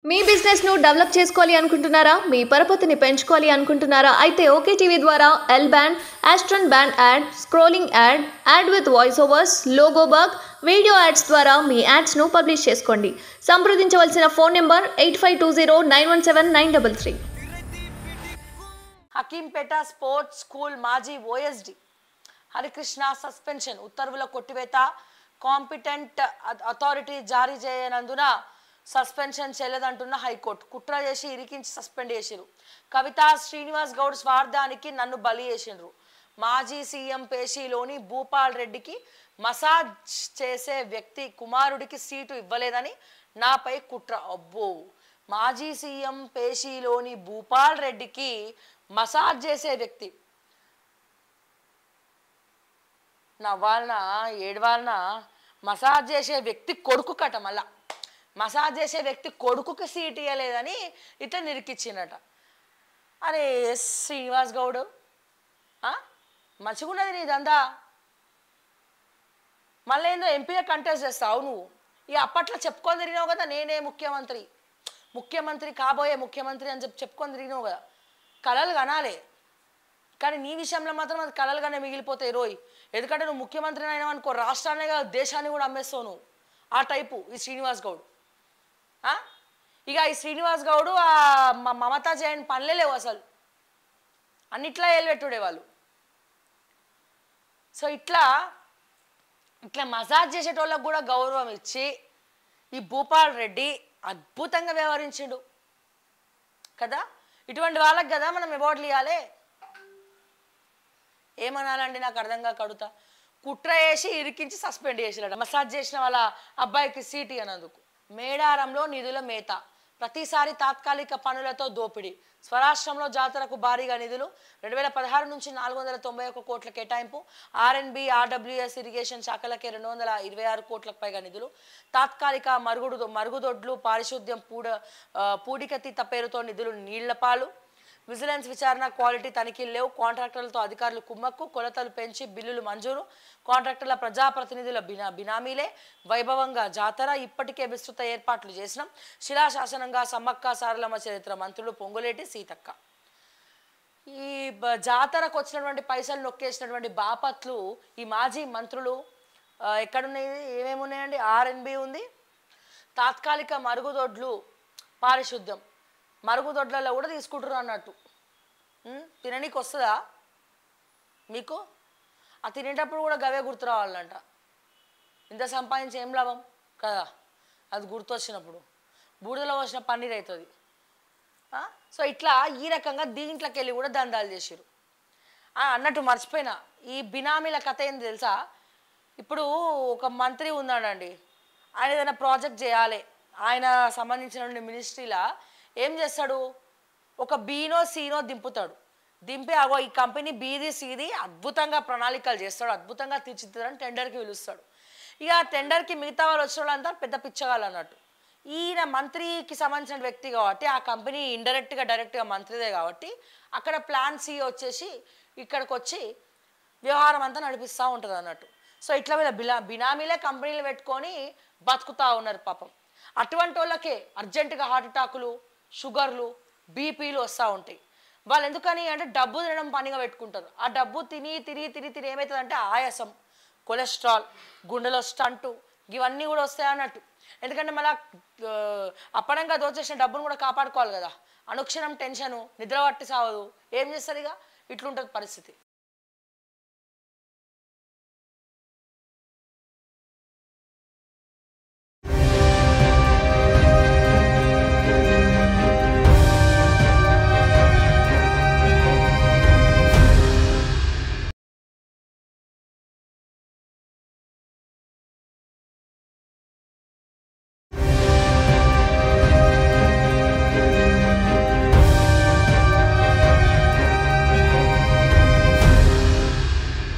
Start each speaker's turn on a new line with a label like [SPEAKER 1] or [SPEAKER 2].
[SPEAKER 1] మీ business ను develop చేసుకోవాలి అనుకుంటున్నారా మీ పరపతిని పెంచుకోవాలి అనుకుంటున్నారా అయితే ఓకే టీవీ ద్వారా L band Aston band ad scrolling ad ad with voice overs logo bug video ads ద్వారా మీ యాడ్స్ ను పబ్లిష్ చేసుకోండి సంప్రదించవలసిన phone number eight five two zero nine one seven nine double three
[SPEAKER 2] Hakimpet sports school మాజీ OSD Harikrishna suspension ఉత్తర్వుల కొట్టివేత competent authority జారీ చేయనందున suspension చేయలేదంటున్న high court కుట్ర చేసి ఇరికించి సస్పెండ్ చేసిరు కవిత శ్రీనివాస్ గౌడ్ స్వార్థానికి నన్ను బలి చేసిండ్రు మాజీ సీఎం పేషీలోని భూపాల్ రెడ్డికి మసాజ్ చేసే వ్యక్తి కుమారుడికి సీటు ఇవ్వలేదని నాపై కుట్ర అబ్బో మాజీ సీఎం పేషీలోని భూపాల్ రెడ్డికి మసాజ్ చేసే వ్యక్తి నవ్వాలన ఏడవాలన మసాజ్ చేసే వ్యక్తి కొడుకు కట మళ్ళా మసాజ్ చేసే వ్యక్తి కొడుకుకి సీట్ ఇవ్వలేదని ఇట్లా నిరికిచ్చిండట అరే శ్రీనివాస్ గౌడ్ ఆ? మంచిగున్నది నీ దందా మళ్ళీ ఏందో ఎంపీగా కంటెస్ట్ చేస్తావు నువ్వు ఇక అప్పట్లో చెప్పుకొని తిరిగినావు కదా నేనే ముఖ్యమంత్రి ముఖ్యమంత్రి కాబోయే ముఖ్యమంత్రి అని చెప్పి చెప్పుకొని తిరిగినావు కదా కలలు కనాలే కానీ నీ విషయంలో మాత్రం అది కలలుగానే మిగిలిపోతాయి రోయ్ ఎందుకంటే నువ్వు ముఖ్యమంత్రి అయినా అనుకో రాష్ట్రాన్ని కాదు దేశాన్ని కూడా అమ్మేస్తావు నువ్వు ఆ టైపు ఈ శ్రీనివాస్ గౌడ్ ఆ? ఇక ఈ శ్రీనివాస్ గౌడు ఆ మ- మమతా జయన్ పనులే లేవు అసలు అన్నిట్లా ఏలుపెట్టుడే వాళ్ళు సో ఇట్లా ఇట్లా మసాజ్ చేసేటోళ్ళకి కూడా గౌరవం ఇచ్చి ఈ భూపాల్ రెడ్డి అద్భుతంగా వ్యవహరించిండు కదా ఇటువంటి వాళ్ళకి కదా మనం అవార్డులు ఇవ్వాలి ఏమనాలండి నాకు అర్థం కాక అడుగుతా కుట్ర వేసి ఇరికించి సస్పెండ్ చేసిరట మసాజ్ చేసిన వాళ్ళ అబ్బాయికి సీటీ అన్నందుకు మేడారంలో నిధుల మేత ప్రతిసారి తాత్కాలిక పనులతో దోపిడీ స్వరాష్ట్రంలో జాతరకు భారీగా నిధులు రెండు వేల పదహారు నుంచి నాలుగు వందల తొంభై ఒక్క కోట్ల కేటాయింపు ఆర్ఎన్బి ఆర్డబ్ల్యూఎస్ ఇరిగేషన్ శాఖలకే రెండు వందల ఇరవై ఆరు కోట్లకు పైగా నిధులు తాత్కాలిక మరుగుడు మరుగుదొడ్లు పారిశుద్ధ్యం పూడ ఆ, పూడికతీత పేరుతో నిధులు నీళ్లపాలు విజిలెన్స్ విచారణ క్వాలిటీ తనిఖీలు లేవు కాంట్రాక్టర్లతో అధికారులు కుమ్మక్కు కొలతలు పెంచి బిల్లులు మంజూరు కాంట్రాక్టర్ల ప్రజాప్రతినిధుల బినా బినామీలే వైభవంగా జాతర ఇప్పటికే విస్తృత ఏర్పాట్లు చేసినాం శిలాశాసనంగా సమ్మక్క సారలమ్మ చరిత్ర మంత్రులు పొంగులేటి సీతక్క ఈ బ- జాతరకు వచ్చినటువంటి పైసలు నొక్కేసినటువంటి బాపత్లు ఈ మాజీ మంత్రులు ఆ, ఎక్కడున్నాయి ఏమేమి ఉన్నాయండి ఆర్ఎన్బి ఉంది తాత్కాలిక మరుగుదొడ్లు పారిశుద్ధ్యం మరుగుదొడ్లలో కూడా తీసుకుంటారు అన్నట్టు ఉం? తిననీకి వస్తుందా మీకు ఆ తినేటప్పుడు కూడా గవే గుర్తు రావాలంట ఇంత సంపాదించి ఏం లాభం కదా అది గుర్తొచ్చినప్పుడు బూడిదలో వచ్చిన పన్నీర్ అవుతుంది ఆ? సో ఇట్లా ఈ రకంగా దీంట్లోకి వెళ్ళి కూడా దందాలు చేసిరు ఆ, అన్నట్టు మర్చిపోయినా ఈ బినామీల కథ ఏంది తెలుసా ఇప్పుడు ఒక మంత్రి ఉన్నాడండి ఆయన ఏదైనా ప్రాజెక్ట్ చేయాలి ఆయన సంబంధించిన మినిస్ట్రీలా ఏం చేస్తాడు ఒక బీనో సీనో దింపుతాడు దింపి అగో ఈ కంపెనీ బీది సీది అద్భుతంగా ప్రణాళికలు చేస్తాడు అద్భుతంగా తీర్చిదిద్దాడని టెండర్కి పిలుస్తాడు ఇక ఆ టెండర్కి మిగతా వాళ్ళు వచ్చిన వాళ్ళంతా పెద్ద పిచ్చగాళ్ళు అన్నట్టు ఈయన మంత్రికి సంబంధించిన వ్యక్తి కాబట్టి ఆ కంపెనీ ఇండైరెక్ట్గా డైరెక్ట్గా మంత్రిదే కాబట్టి అక్కడ ప్లాన్ సి వచ్చేసి ఇక్కడికి వచ్చి వ్యవహారం అంతా నడిపిస్తూ ఉంటుంది అన్నట్టు సో ఇట్లా వీళ్ళ బిలా బినామీలే కంపెనీలు పెట్టుకొని బతుకుతా ఉన్నారు పాపం అటువంటి వాళ్ళకే అర్జెంటుగా హార్ట్ అటాకులు షుగర్లు బీపీలు వస్తూ ఉంటాయి వాళ్ళు ఎందుకని అంటే డబ్బు తినడం పనిగా పెట్టుకుంటారు ఆ డబ్బు తిని తిని తిని తిని ఏమవుతుందంటే ఆయాసం కొలెస్ట్రాల్ గుండెలో స్టంటు ఇవన్నీ కూడా వస్తాయి అన్నట్టు ఎందుకంటే మళ్ళా ఆ, అప్పడంగా దోచేసిన డబ్బును కూడా కాపాడుకోవాలి కదా అనుక్షణం టెన్షను నిద్ర పట్టి సావదు ఏం చేస్తారు ఇక ఇట్లుంటుంది పరిస్థితి